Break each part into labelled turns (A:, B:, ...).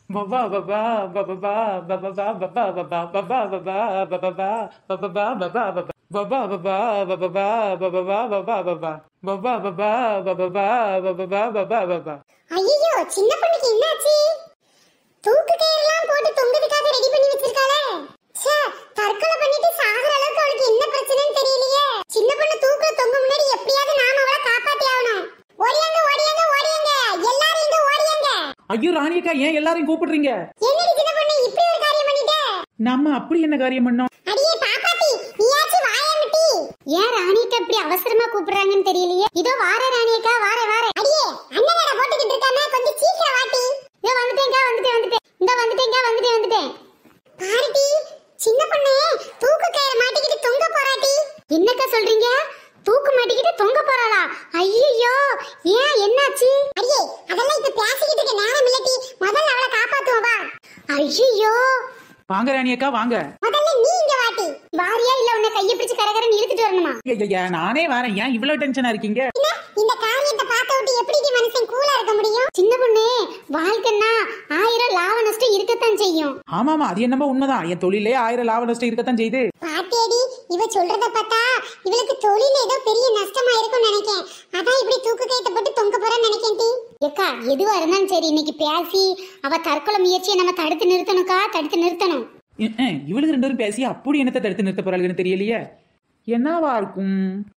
A: ஐயோ சின்ன பொண்ணுக்கு என்னாச்சு தூக்கு கயிறெல்லாம் போட்டு தொங்குறதுக்காக ரெடி பண்ணி வச்சிருக்காளே ச்சே தற்கொலை பண்ணிட்டு சாகுற அளவுக்கு அவளுக்கு என்ன பிரச்சனைன்னு தெரியலையே சின்ன பொண்ணு தூக்குல தொங்க முன்னாடி எப்படியாவது நாம அவளை காப்பாத்தி ஆகணும் ஓடியாங்க ஓடியாங்க ஓடியாங்க எல்லாரும் இங்க ஓடியாங்க
B: ஐயோ ராணியக்கா ஏன் எல்லாரையும் கூப்பிடுறீங்க
A: என்னடி சின்ன பொண்ணு இப்படி ஒரு காரியம் பண்ணிட்ட
B: நம்ம அப்படி என்ன காரியம் பண்ணோம்
A: அடியே பாப்பாத்தி நீயாச்சும் வாயாமிட்டி ஏன் ராணிக்கு அப்படி அவசரமா கூப்பிடுறாங்கன்னு தெரியலையே இதோ வார ராணியக்கா வார வார அடியே அண்ணனோட போட்டுக்கிட்டு இருக்காம கொஞ்சம் சீக்கிரம் வாட்டி இதோ வந்துட்டேன்க்கா வந்துட்டேன் வந்துட்டேன் இந்த வந்துட்டேன்க்கா வந்துட்டேன் வந்துட்டேன் பாரதி சின்ன பொண்ணு தூக்கு கயிறு மாட்டிக்கிட்டு தொங்க போறாட்டி என்னக்கா சொல்றீங்க தூக்கு மாட்டிக்கிட்டு தொங்க போறாளா ஐயோ ஏன் என்னாச்சு அடியே அதெல்லாம் இப்ப பேசிக்கிட்டு இருக்க நேரம் இல்லட்டி முதல்ல அவளை காப்பாத்துவோம் வா ஐயோ
B: வாங்க ராணியக்கா வாங்க
A: முதல்ல நீ இங்க வாட்டி வாரியா இல்ல உன்னை கைய பிடிச்சு கரகரன்னு இழுத்துட்டு வரணுமா
B: ஐயா நானே வரேன் ஏன் இவ்வளவு டென்ஷனா இருக்கீங்க
A: என்ன இந்த காரியத்தை பார்க்க விட்டு எப்படி டி மனுஷன் கூலா இருக்க முடியும் சின்ன பொண்ணு வாழ்க்கைன்னா ஆயிரம் லாப நஷ்டம் இருக்கத்தான் செய்யும்
B: ஆமாமா அது என்னமோ உண்மைதான் என் தொழிலே ஆயிரம் லாப நஷ்டம் இருக்கத்தான் செய்யுது
A: பாத்தியடி இவ சொல்றத பார்த்தா இவளுக்கு தொழில ஏதோ பெரிய நஷ்டமா இருக்கும்னு நினைக்கேன் அதான் இப்படி தூக்கு கயித்தை போட்டு தொங்க போறேன்னு நினைக்கேன் டி ஏக்கா எதுவா இருந்தாலும் சரி இன்னைக்கு பேசி அவ தற்கொலை முயற்சியை நம்ம தடுத்து நிறுத்தணும்க்கா தடுத்து நிறுத்தணும்
B: அஹ், அஹ், இவளுக்கு ரெண்டு பேரும் பேசி அப்படி என்னத்தை தடுத்து நிறுத்த போறாளுன்னு தெரியலையே என்னவா இருக்கும்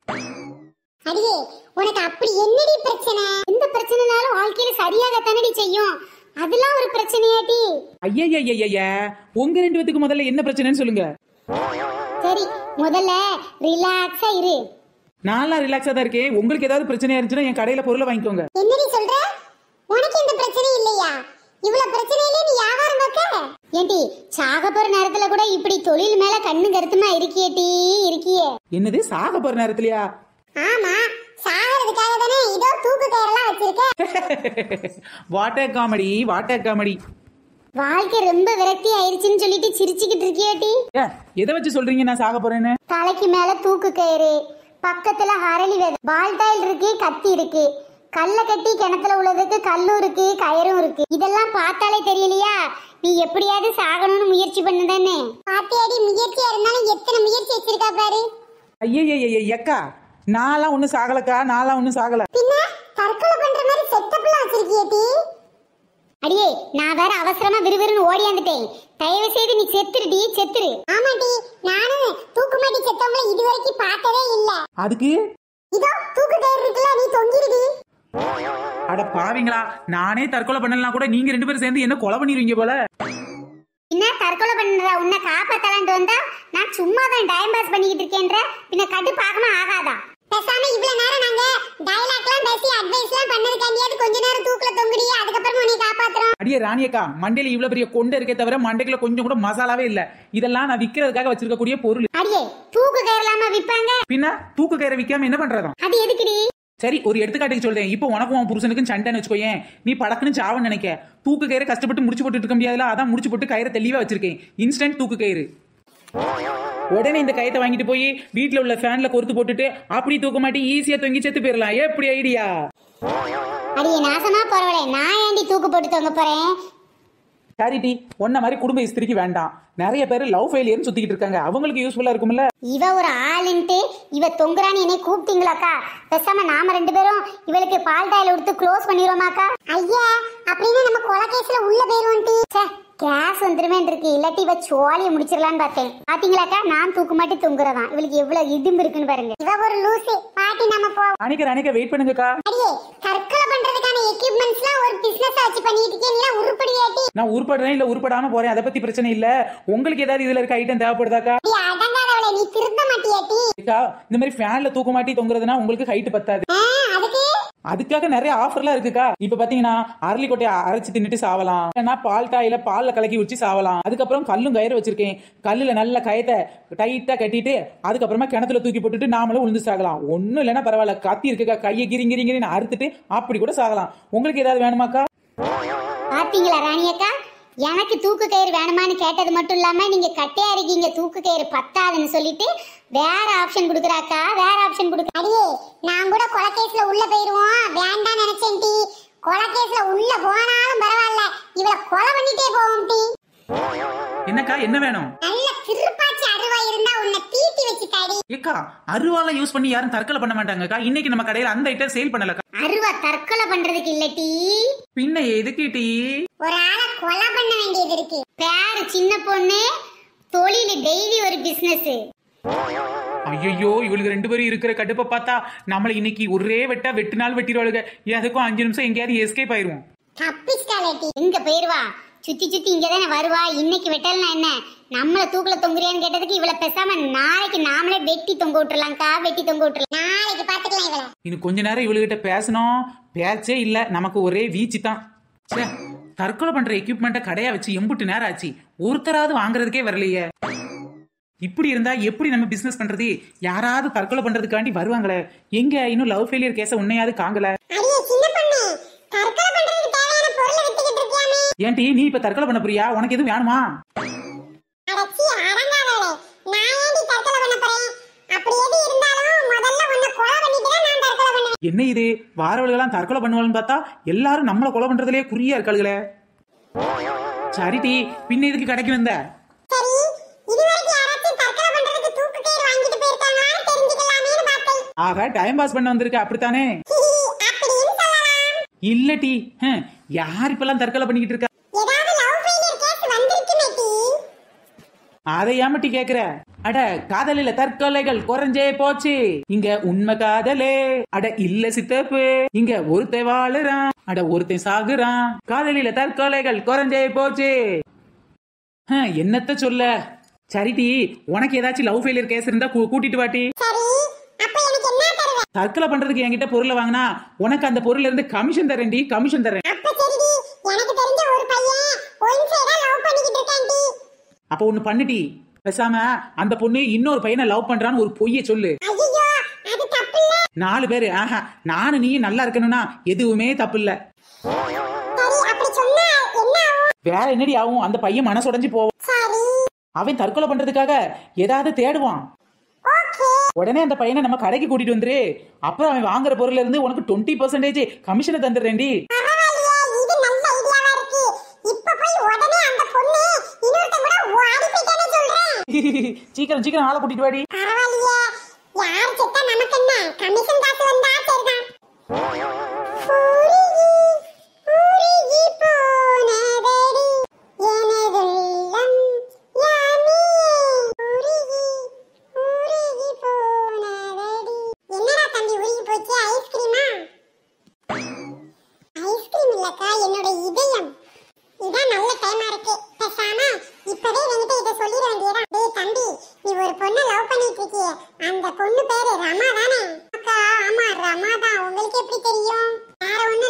A: அடியே உனக்கு அப்படி என்னடி பிரச்சனை எந்த பிரச்சனைனாலும் வாழ்க்கையில சரியாக தானடி செய்யும் அதெல்லாம் ஒரு பிரச்சனையாட்டி
B: ஐயா உங்க ரெண்டு பேத்துக்கு முதல்ல என்ன பிரச்சனைன்னு சொல்லுங்க
A: சரி முதல்ல ரிலாக்ஸா இரு
B: நான்லாம் ரிலாக்ஸா தான் இருக்கேன் உங்களுக்கு ஏதாவது பிரச்சனையா இருந்துச்சுன்னா என் கடையில பொருளை வாங்கிக்கோங்க
A: என்னடி சொல்ற உனக்கு எந்த பிரச்சனையும் இல்லையா இவ்வளவு பிரச்சனையிலே நீ வியாபாரம் பார்க்க ஏண்டி சாக போற நேரத்துல கூட இப்படி தொழில் மேல கண்ணு கருத்துமா இருக்கியேட்டி இருக்கியே
B: என்னது சாக போற நேரத்துலயா
A: ஆமா சாகிறதுக்காக தானே இதோ தூக்கு கயிறெல்லாம் வச்சிருக்க
B: வாட்டர் காமெடி வாட்டர் காமெடி
A: வாழ்க்கை ரொம்ப விரக்தி ஆயிருச்சுன்னு சொல்லிட்டு சிரிச்சுக்கிட்டு இருக்கியாட்டி
B: ஏ எதை வச்சு சொல்றீங்க நான் சாக போறேன்னு
A: தலைக்கு மேல தூக்கு கயிறு பக்கத்துல அரளி விதை பால்டாயில் இருக்கு கத்தி இருக்கு கல்ல கட்டி கிணத்துல உள்ளதுக்கு கல்லும் இருக்கு கயிறும் இருக்கு இதெல்லாம் பார்த்தாலே தெரியலையா நீ எப்படியாவது சாகணும்னு முயற்சி பண்ணுதானே பாத்தியாடி முயற்சியா இருந்தாலும் எத்தனை முயற்சி வச்சிருக்கா பாரு
B: ஐயா எக்கா நான்லாம் ஒன்றும் சாகலக்கா நான்லாம் ஒன்றும் சாகல
A: பின்ன தற்கொலை பண்ற மாதிரி செட்டப்லாம் வச்சிருக்கியேடி அடியே நான் வேற அவசரமா விறுவிறுன்னு ஓடியாந்துட்டேன் தயவு செய்து நீ செத்துருடி செத்துரு ஆமாடி நானும் தூக்கு மாட்டி செத்தவங்கள இதுவரைக்கும் பார்த்ததே இல்ல
B: அதுக்கு
A: இதோ தூக்கு கயிறு இருக்குல்ல நீ தொங்கிருடி
B: அட பாவீங்களா நானே தற்கொலை பண்ணலாம் கூட நீங்க ரெண்டு பேரும் சேர்ந்து என்ன கொலை பண்ணிடுவீங்க போல
A: என்ன தற்கொலை பண்ற உன்னை காப்பாத்தலான்ட்டு வந்தா நான் சும்மா தான் டைம் பாஸ் பண்ணிக்கிட்டு இருக்கேன்ற பின்ன கட்டு பார்க்கமா ஆகாதா பேசாம இவ்வளவு நேரம் நாங்க டயலாக்லாம் பேசி அட்வைஸ்லாம் பண்ணதுக்காண்டியாவது கொஞ்ச நேரம் தூக்குல தொங்குடியே அதுக்கப்புறம் உன்னை காப்பாத்துறோம்
B: அடியே ராணியக்கா மண்டையில இவ்வளவு பெரிய கொண்டை இருக்கே தவிர மண்டைக்குள்ள கொஞ்சம் கூட மசாலாவே இல்ல இதெல்லாம் நான் விக்கிறதுக்காக வச்சிருக்கக்கூடிய பொருள்
A: அடியே தூக்கு கயிறலாமா விப்பாங்க
B: பின்ன தூக்கு கயிறை விக்காம என்ன பண்றதும்
A: அது எதுக்குடி
B: சரி ஒரு எடுத்துக்காட்டுக்கு சொல்றேன் இப்போ உனக்கும் உன் புருஷனுக்கும் சண்டைன்னு வச்சுக்கோயேன் நீ படக்குன்னு சாவன்னு நினைக்க தூக்கு கயிறை கஷ்டப்பட்டு முடிச்சு போட்டு இருக்க முடியாதுல அதான் முடிச்சு போட்டு கயிறை தெளிவா வச்சிருக்கேன் இன்ஸ்டன்ட் தூக்கு கயிறு உடனே இந்த கயத்தை வாங்கிட்டு போய் வீட்ல உள்ள ஃபேன்ல கொறுத்து போட்டுட்டு அப்படி தூக்க மாட்டி ஈஸியா தொங்கி செத்து போயிடலாம் எப்படி ஐடியா
A: அடியே நாசமா போறவளே நான் ஏண்டி தூக்கு போட்டு தொங்க போறேன்
B: சாரிட்டி ஒன்ன மாதிரி குடும்ப இஸ்திரிக்கு வேண்டாம் நிறைய பேர் லவ் ஃபெயிலியர்னு சுத்திக்கிட்டு இருக்காங்க அவங்களுக்கு யூஸ்ஃபுல்லா இருக்கும்ல
A: இவ ஒரு ஆளுன்ட்டு இவ தொங்குறான்னு என்னை கூப்பிட்டீங்களாக்கா பேசாம நாம ரெண்டு பேரும் இவளுக்கு பால் டாயில் கொடுத்து க்ளோஸ் பண்ணிடுவோமாக்கா ஐயா அப்படின்னு நம்ம கொலை கேஸ்ல உள்ள போயிருவோம் கேஸ் வந்துருமே இருக்கு இல்லாட்டி இவ சோழிய முடிச்சிடலான்னு பார்த்தேன் பாத்தீங்களாக்கா நான் தூக்கு மாட்டி தொங்குறதான் இவளுக்கு எவ்வளவு இடும்பு இருக்குன்னு பாருங்க இவ ஒரு லூசு பாட்டி நம்ம போ
B: அன்னைக்கு அன்னைக்கு வெயிட் பண்ணுங்கக்கா
A: அடியே தற்கொலை பண்றதுக்கான எக்யூப்மெண்ட்ஸ்லாம் ஒரு பிசினஸ் வச்சு பண்ணிட்டு இருக்கீங்களா உருப்படியாட்டி
B: நான் உருப்படுறேன் இல்ல உருப்படாம போறேன் அதை பத்தி பிரச்சனை இல்ல உங்களுக்கு ஏதாவது இதுல இருக்க ஐட்டம் தேவைப்படுதாக்கா
A: அடி அடங்காதவளே நீ திருத்த மாட்டியாட்டி
B: அக்கா, இந்த மாதிரி ஃபேன்ல தூக்க மாட்டி தொங்குறதுனா உங்களுக்கு ஹைட் பத்தாது
A: ஆ, அதுக்கு
B: அதுக்காக நிறைய ஆஃபர்லாம் இருக்குக்கா இப்ப பாத்தீங்கன்னா அரளி கொட்டையை அரைச்சு தின்னுட்டு சாவலாம் இல்லைன்னா பால் டாயில பால்ல கலக்கி வச்சு சாவலாம் அதுக்கப்புறம் கல்லும் கயிறு வச்சிருக்கேன் கல்லுல நல்ல கயத்தை டைட்டா கட்டிட்டு அதுக்கப்புறமா கிணத்துல தூக்கி போட்டுட்டு நாமளும் உளுந்து சாகலாம் ஒண்ணும் இல்லைன்னா பரவாயில்ல கத்தி இருக்குக்கா கையை கிரி கிரி கிரின்னு அறுத்துட்டு அப்படி கூட சாகலாம் உங்களுக்கு ஏதாவது வேணுமாக்கா
A: பாத்தீங்களா ராணியக்கா எனக்கு தூக்கு கயிறு வேணுமான்னு கேட்டது மட்டும் இல்லாம நீங்க கட்டையா இருக்கீங்க தூக்கு கயிறு பத்தாதுன்னு சொல்லிட்டு வேற ஆப்ஷன் கொடுக்குறாக்கா வேற ஆப்ஷன் கொடுக்க அடியே நான் கூட கொலை கேஸ்ல உள்ள போயிருவோம் வேண்டாம் நினைச்சேன் டி கொலை கேஸ்ல உள்ள போனாலும் பரவாயில்ல இவள கொலை பண்ணிட்டே போவோம் டி
B: என்னக்கா என்ன வேணும்
A: நல்ல திருப்பாச்சி அருவா இருந்தா உன்னை தீட்டி வச்சு தடி
B: ஏக்கா அருவால யூஸ் பண்ணி யாரும் தற்கொலை பண்ண மாட்டாங்கக்கா இன்னைக்கு நம்ம கடையில அந்த ஐட்டம் சேல் பண்ணலக்கா
A: அருவா தற்கொலை பண்றதுக்கு இல்ல டி
B: பின்ன எதுக்கு டீ
A: ஒரு ஆளை கொலை பண்ண வேண்டியது இருக்கு பேரு சின்ன பொண்ணு தொழில் டெய்லி ஒரு பிசினஸ்
B: ஐயோ இவளுக்கு ரெண்டு பேரும் இருக்கிற கடுப்பை பார்த்தா நம்மள இன்னைக்கு ஒரே வெட்டா வெட்டு நாள் வெட்டிடுவாளுங்க எதுக்கும் அஞ்சு நிமிஷம் எங்கேயாவது எஸ்கேப் ஆயிருவோம்
A: தப்பிச்சிட்டாலேட்டி எங்க போயிருவா சுத்தி சுத்தி இங்க தானே வருவா இன்னைக்கு வெட்டல்னா என்ன நம்மள தூக்குல தொங்குறியான்னு கேட்டதுக்கு இவள பேசாம நாளைக்கு நாமளே வெட்டி தொங்க விட்டுறலாம்க்கா வெட்டி தொங்க விட்டுறலாம் நாளைக்கு பாத்துக்கலாம் இவள
B: இன்னும் கொஞ்ச நேரம் இவளுகிட்ட பேசணும் பேச்சே இல்ல நமக்கு ஒரே வீச்சு தான் ச்சே, தற்கொலை பண்ற எக்யூப்மெண்ட்டை கடையா வச்சு எம்புட்டு நேரம் ஆச்சு ஒருத்தராவது வாங்குறதுக்கே வரலையே இப்படி இருந்தா எப்படி நம்ம பிசினஸ் பண்றது யாராவது தற்கொலை பண்றதுக்காண்டி வருவாங்களே எங்க இன்னும் லவ் ஃபெயிலியர் கேஸ உன்னையாவது காங்கல
A: அடியே சின்ன பொண்ணு தற்கொலை பண்றதுக்கு தேவையான பொருளை வித்துக்கிட்டு இருக்கியாமே
B: ஏன்டி நீ இப்ப தற்கொலை பண்ண போறியா உனக்கு எதுவும் வேணுமா
A: அடச்சி அடங்காதவளே நான் ஏண்டி தற்கொலை பண்ண போறேன் அப்படி எது இருந்தாலும் முதல்ல உன்னை கொலை பண்ணிட்டு தான் நான் தற்கொலை பண்ணுவேன்
B: என்ன இது வாரவர்களெல்லாம் தற்கொலை பண்ணுவாங்கன்னு பார்த்தா எல்லாரும் நம்மள கொலை பண்றதுலயே குறியா இருக்காளுகளே சரிடி பின்ன இதுக்கு கடைக்கு வந்த
A: சரி இதுவரைக்கும் யாராச்சும் தற்கொலை பண்றதுக்கு தூக்கு கயிறு வாங்கிட்டு போயிருக்காங்களான்னு தெரிஞ்சுக்கலாமேன்னு பார்த்தேன்
B: ஆக டைம் பாஸ் பண்ண வந்திருக்க அப்படித்தானே
A: அப்படின்னு சொல்லலாம்
B: இல்ல டி ஹம், யார் இப்பெல்லாம் தற்கொலை பண்ணிக்கிட்டு இருக்கா
A: ஏதாவது லவ் ஃபெயிலியர் கேஸ் வந்திருக்குமே டி
B: அதை ஏமட்டி கேக்குற அட காதலில தற்கொலைகள் குறைஞ்சே போச்சு இங்க உண்மை காதலே அட இல்ல சித்தப்பு இங்க ஒருத்தன் வாழுறான் அட ஒருத்தன் சாகுறான் காதலில தற்கொலைகள் குறைஞ்சே போச்சு ஹம், என்னத்த சொல்ல சரிடி உனக்கு ஏதாச்சும் லவ் ஃபெயிலியர் கேஸ் இருந்தா கூ- கூட்டிட்டு வாட்டி
A: சரி அப்ப எனக்கு என்ன தருவ
B: தற்கொலை பண்றதுக்கு என்கிட்ட பொருளை வாங்கினா உனக்கு அந்த பொருள்ல இருந்து கமிஷன் தரேன்டி கமிஷன் தரேன்
A: அப்ப சரிடி எனக்கு தெரிஞ்ச ஒரு பையன் ஒன் சைடா லவ் பண்ணிக்கிட்டு இருக்கான் டி
B: அப்ப ஒண்ணு பண்ணுடி பேசாம அந்த பொண்ணு இன்னொரு பையனை லவ் பண்றான்னு ஒரு பொய்ய சொல்லு
A: ஐயோ அது தப்பு இல்ல
B: நாலு பேரு ஆஹா நானும் நீயும் நல்லா இருக்கணும்னா எதுவுமே தப்பு இல்ல
A: சரி அப்படி சொன்னா என்ன ஆகும்
B: வேற என்னடி ஆகும் அந்த பையன் மனசுடைஞ்சு போவான்
A: சரி
B: அவன் தற்கொலை பண்றதுக்காக ஏதாவது தேடுவான்
A: ஓகே
B: உடனே அந்த பையனை நம்ம கடைக்கு கூட்டிட்டு வந்துரு அப்புறம் அவன் வாங்குற பொருள்ல இருந்து உனக்கு டுவெண்ட்டி பர்சன்டேஜ் கமிஷனை தந்துடுறேன்டி
A: பரவாயில்லையே இது நல்ல ஐடியாவா இருக்கு இப்ப போய் உடனே அந்த பொண்ணு இன்னொருத்தன் கூட ஓடி போயிட்டானே சொல்றேன்
B: சீக்கிரம் சீக்கிரம் ஆளை கூட்டிட்டு வாடி
A: பரவாயில்லையே யார் செத்தா நமக்கு என்ன கமிஷன் காசு வந்தா சரிதான் உருகி, உருகி போனதடி எனதுள்ளம் யானியே. உருகி, உருகி போனதடி. என்னடா தம்பி உருகி போச்சு ஐஸ்கிரீமா ஐஸ்கிரீம் இல்லக்கா என்னோட இதயம் இதான் நல்ல டைமா இருக்கு பேசாம இப்பவே என்கிட்ட இத சொல்லிட வேண்டியதா டேய் தம்பி நீ ஒரு பொண்ணை லவ் பண்ணிட்டு இருக்கியே அந்த பொண்ணு பேரு ரமா தானே அக்கா ஆமா ரமா தான் உங்களுக்கு எப்படி தெரியும் வேற ஒண்ணும்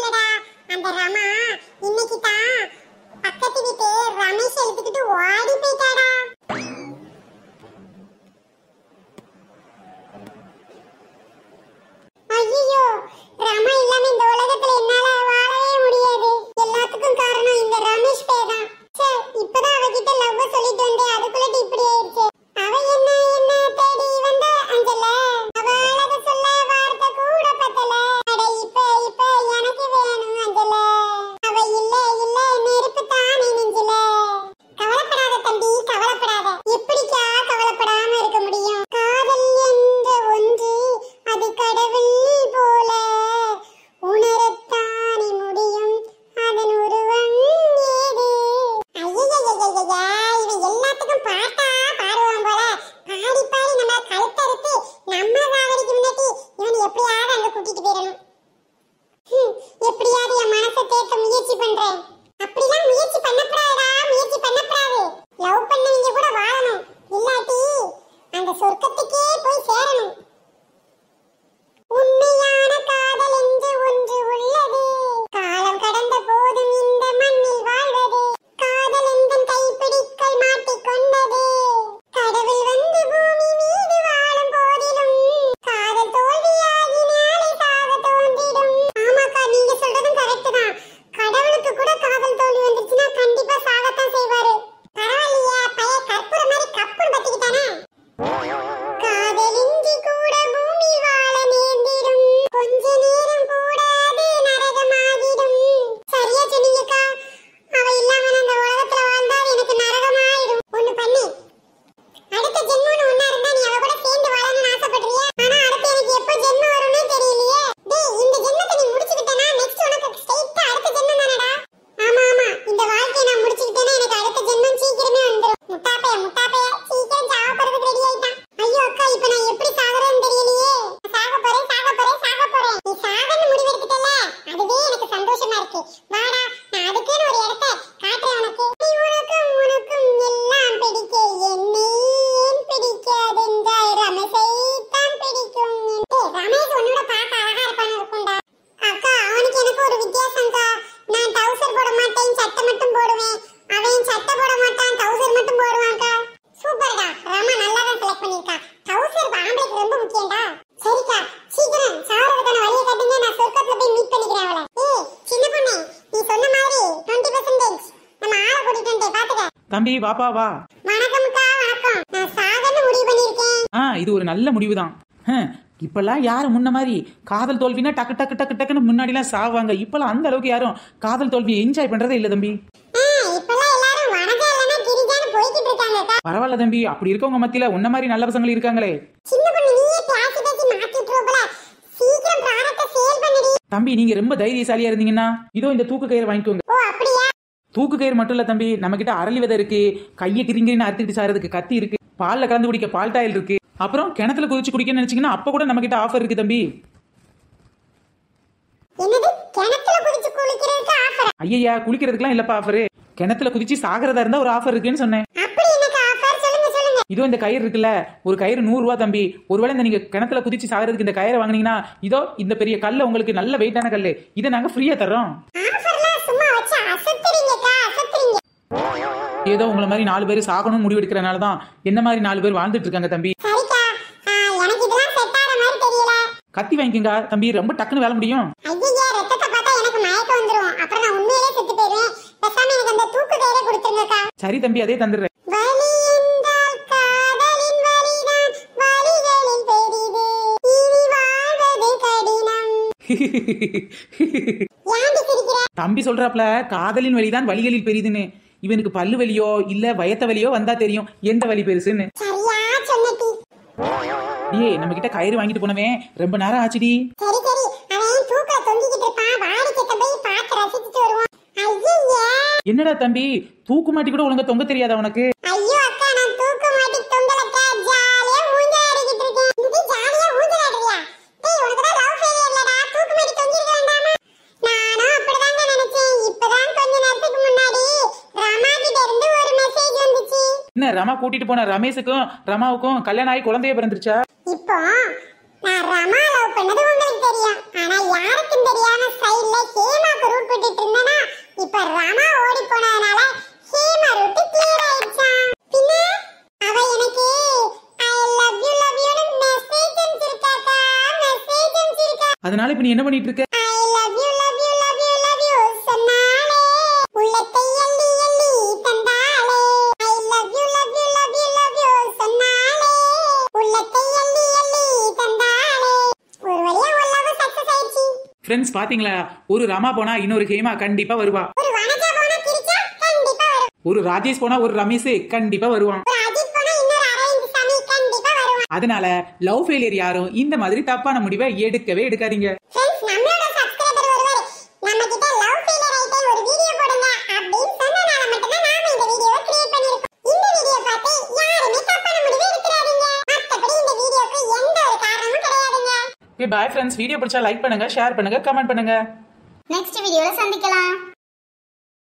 A: சட்டை போட மாட்டான் டவுசர் மட்டும் போடுவான்க்கா சூப்பர்டா ராமா நல்லா தான் செலக்ட் பண்ணிருக்கா டவுசர் ஆம்பளைக்கு ரொம்ப முக்கியம்டா சரிக்கா சீக்கிரம் சாவறதுக்கான வழியை காட்டுங்க நான் சொர்க்கத்துல போய் மீட் பண்ணிக்கிறேன் அவளை ஏய் சின்ன பொண்ணு நீ சொன்ன மாதிரி 20% நம்ம ஆளை கூட்டிட்டு வந்துட்டேன் பாத்துக்க
B: தம்பி வாப்பா வா
A: வணக்கம்க்கா வணக்கம் நான் சாகன்னு முடிவு பண்ணிருக்கேன்
B: ஆ இது ஒரு நல்ல முடிவு தான் இப்பெல்லாம் யாரும் முன்ன மாதிரி காதல் தோல்வினா டக்கு டக்கு டக்கு டக்குன்னு முன்னாடிலாம் சாவாங்க இப்பெல்லாம் அந்த அளவுக்கு யாரும் காதல் தோல்வியை என்ஜாய் பண்றதே இல்ல தம்பி
A: ஆ, இப்பெல்லாம் எல்லாரும் வனஜா இல்லைன்னா கிரிஜான்னு போய்கிட்டு இருக்காங்கக்கா
B: பரவாயில்ல தம்பி அப்படி இருக்கவங்க மத்தியில உன்ன மாதிரி நல்ல பசங்க இருக்காங்களே
A: சின்ன பொண்ணு நீயே பேசி பேசி மாத்திட்டு போல சீக்கிரம் ப்ராடக்ட்ட சேல் பண்ணுடி
B: தம்பி நீங்க ரொம்ப தைரியசாலியா இருந்தீங்கன்னா இதோ இந்த தூக்கு கயிறு வாங்கிக்கோங்க
A: ஓ அப்படியா
B: தூக்கு கயிறு மட்டும் இல்ல தம்பி நம்ம கிட்ட அரளி விதை இருக்கு கையை கிரிங்கிரின்னு அறுத்துக்கிட்டு சாறதுக்கு கத்தி இருக்கு பால்ல கலந்து குடிக்க பால் டாயில் இருக்கு அப்புறம் கிணத்துல குதிச்சு குடிக்கணும்னு நினைச்சீங்கன்னா அப்ப கூட நம்ம கிட்ட ஆஃபர் இருக்கு தம்பி
A: என்னது கிணத்துல குதிச்சு குளிக்கிறதுக்கு ஆஃபர்
B: ஐயா குளிக்கிறதுக்குலாம் இல்லப்பா ஆஃபர் கிணத்துல குதிச்சு சாகிறதா இருந்தா ஒரு ஆஃபர் இருக்குன்னு சொன்னேன்
A: அப்படி என்னக்கு ஆஃபர் சொல்லுங்க சொல்லுங்க
B: இதோ இந்த கயிறு இருக்குல்ல ஒரு கயிறு நூறு ரூபா தம்பி ஒருவேளை இந்த நீங்க கிணத்துல குதிச்சு சாகிறதுக்கு இந்த கயிறை வாங்குனீங்கன்னா இதோ இந்த பெரிய கல்ல உங்களுக்கு நல்ல வெயிட்டான கல்லு இதை நாங்க ஃப்ரீயா தர்றோம்
A: ஆஃபர்லாம் சும்மா வச்சு அசத்துறீங்கக்கா அசத்துறீங்க
B: ஏதோ உங்களை மாதிரி நாலு பேர் சாகணும் முடிவெடுக்கிறனால தான் என்ன மாதிரி நாலு பேர் வாழ்ந்துட்டு இருக்காங்க தம்பி
A: சரிக்கா ஆ, எனக்கு இதெல்லாம் செட் ஆற மாதிரி தெரியல
B: கத்தி வாங்கிக்கோங்க தம்பி ரொம்ப டக்குன்னு வேலை முடியும்
A: ஐயா ரத்தத்தை பார்த்தா எனக்கு மயக்கம் வந்துரும் அப்புறம் நான் உண்மையிலே செத்து போயிடுவேன் பேசாம எனக்கு அந்த தூக்கு கயிறை கொடுத்துருங்கக்கா
B: சரி தம்பி அதே தந்துடுறேன்
A: வலி என்றால் காதலின் வலிதான் வலிகளில் பெரிது இனி வாழ்வது கடினம் ஏன்டி சிரிக்கிற
B: தம்பி சொல்றாப்ல காதலின் வலிதான் வலிகளில் பெரிதுன்னு இவனுக்கு பல்லு வலியோ இல்ல வயத்த வலியோ வந்தா தெரியும் எந்த வலி பெருசுன்னு
A: சரியா சொன்னடி
B: ஏய் நம்ம கிட்ட கயிறு வாங்கிட்டு போனவன் ரொம்ப நேரம் ஆச்சுடி
A: சரி சரி அவன் தூக்கல தொங்கிக்கிட்டு இருப்பான் வாடி கிட்ட போய் பார்த்து ரசிச்சுட்டு வருவான் ஐயய்யே
B: என்னடா தம்பி தூக்கு மாட்டி கூட ஒழுங்கா தொங்க தெரியாதா உனக்கு
A: ஐயோ அக்கா நான் தூக்க மாட்டி தொங்கலக்கா ஜாலியா ஊஞ்சலாடிக்கிட்டு இருக்கேன் இது ஜாலியா ஊஞ்சலாடுறியா டேய் உனக்கு தான் லவ் ஃபெயிலியர் இல்லடா தூக்க மாட்டி தொங்கிருக்க வேண்டாமா நானும் அப்படிதாங்க நினைச்சேன் இப்பதான் கொஞ்ச நேரத்துக்கு முன்னாடி ரமா கிட்ட இருந்து ஒரு மெசேஜ் வந்துச்சு
B: என்ன ரமா கூட்டிட்டு போன ரமேஷுக்கும் ரமாவுக்கும் கல்யாணம் ஆகி குழந்தைய பிறந்துருச்சா
A: இப்போ நான் ரமா லவ் பண்ணது உங்களுக்கு தெரியும் ஆனா யாருக்கும் தெரியாம சைடுல ஹேமாக்கு ரூட் விட்டுட்டு இருந்தேனா இப்ப ரமா ஓடி போனதுனால ஹேமா ரூட் கிளியர் ஆயிடுச்சாம் பின்ன அவ எனக்கு I love you love you message அனுப்பிச்சிருக்காக்கா மெசேஜ் அனுப்பிச்சிருக்கா
B: அதனால இப்ப நீ என்ன பண்ணிட்டு இருக்க
A: I love you love you love you love you சொன்னாலே உள்ளத்தை அள்ளி அள்ளி தந்தாளே I love you love you love you love you சொன்னாலே உள்ளத்தை அள்ளி அள்ளி தந்தாளே ஒரு வழியா உன் லவ் சக்சஸ் ஆயிடுச்சு
B: ஃப்ரெண்ட்ஸ் பாத்தீங்களா ஒரு ரமா போனா இன்னொரு ஹேமா கண்டிப்பா வருவா
A: ஒரு வனஜா போனா கிரிச்சா கண்டிப்பா வரும்
B: ஒரு ராஜேஷ் போனா ஒரு ரமேஷ் கண்டிப்பா வருவான்
A: ஒரு அஜித் போனா இன்னொரு அரவிந்த் சாமி கண்டிப்பா வருவான்
B: அதனால லவ் ஃபெயிலியர் யாரும் இந்த மாதிரி தப்பான முடிவை எடுக்கவே எடுக்காதீங்க
A: ஃப்ரெண்ட்ஸ் நம்மளோட சப்ஸ்கிரைபர் ஒருவர் நம்ம கிட்ட லவ் ஃபெயிலியர் ஆயிட்டே ஒரு வீடியோ போடுங்க அப்படின்னு சொன்னனால மட்டும்தான் நாம இந்த வீடியோவை கிரியேட் பண்ணிருக்கோம் இந்த வீடியோ பார்த்து யாருமே தப்பான முடிவு எடுத்துறாதீங்க மத்தபடி இந்த வீடியோக்கு எந்த ஒரு காரணமும் கிடையாதுங்க
B: ஓகே பாய் ஃப்ரெண்ட்ஸ் வீடியோ பிடிச்சா லைக் பண்ணுங்க ஷேர் பண்ணுங்க கமெண்ட் பண்ணுங்க
A: நெக்ஸ்ட் வீடியோல சந்திக்கலாம்